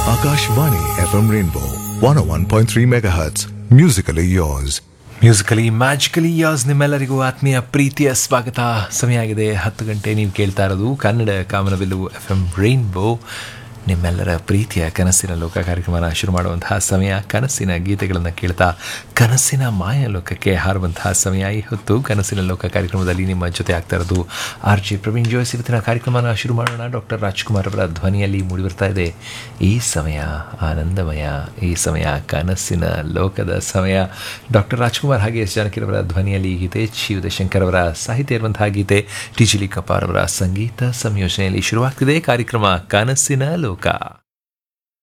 Akashvani FM Rainbow 101.3 MHz. Musically yours. Musically magically yours ನಿಮ್ಮೆಲ್ಲರಿಗೂ ಆತ್ಮೀಯ ಪ್ರೀತಿಯ ಸ್ವಾಗತ ಸಮಯ ಆಗಿದೆ ಹತ್ತು ಗಂಟೆ ನೀವು ಕೇಳ್ತಾ ಇರೋದು ಕನ್ನಡ ಕಾಮನಬಿಲ್ಲು ಎಫ್ ಎಂ ರೈನ್ಬೋ ನಿಮ್ಮೆಲ್ಲರ ಪ್ರೀತಿಯ ಕನಸಿನ ಲೋಕ ಕಾರ್ಯಕ್ರಮನ ಶುರು ಮಾಡುವಂತಹ ಸಮಯ ಕನಸಿನ ಗೀತೆಗಳನ್ನು ಕೇಳ್ತಾ ಕನಸಿನ ಮಾಯ ಲೋಕಕ್ಕೆ ಹಾರುವಂತಹ ಸಮಯ ಈ ಹೊತ್ತು ಕನಸಿನ ಲೋಕ ಕಾರ್ಯಕ್ರಮದಲ್ಲಿ ನಿಮ್ಮ ಜೊತೆ ಆಗ್ತಾ ಇರೋದು ಆರ್ ಜೆ ಪ್ರವೀಣ್ ಜೋಯ್ಸ್ ಇವತ್ತಿನ ಕಾರ್ಯಕ್ರಮನ ಶುರು ಮಾಡೋಣ ಡಾಕ್ಟರ್ ರಾಜ್ಕುಮಾರ್ ಅವರ ಧ್ವನಿಯಲ್ಲಿ ಮೂಡಿಬರ್ತಾ ಇದೆ ಈ ಸಮಯ ಆನಂದಮಯ ಈ ಸಮಯ ಕನಸಿನ ಲೋಕದ ಸಮಯ ಡಾಕ್ಟರ್ ರಾಜ್ಕುಮಾರ್ ಹಾಗೆ ಎಸ್ ಜಾನಕಿರವರ ಧ್ವನಿಯಲ್ಲಿ ಈ ಗೀತೆ ಶಿವದ ಶಂಕರ್ ಅವರ ಸಾಹಿತ್ಯ ಇರುವಂತಹ ಗೀತೆ ಟಿಜಿಲಿ ಕಪಾರ್ ಅವರ ಸಂಗೀತ ಸಂಯೋಜನೆಯಲ್ಲಿ ಶುರುವಾಗ್ತಿದೆ ಕಾರ್ಯಕ್ರಮ ಕನಸಿನ ಲೋಕ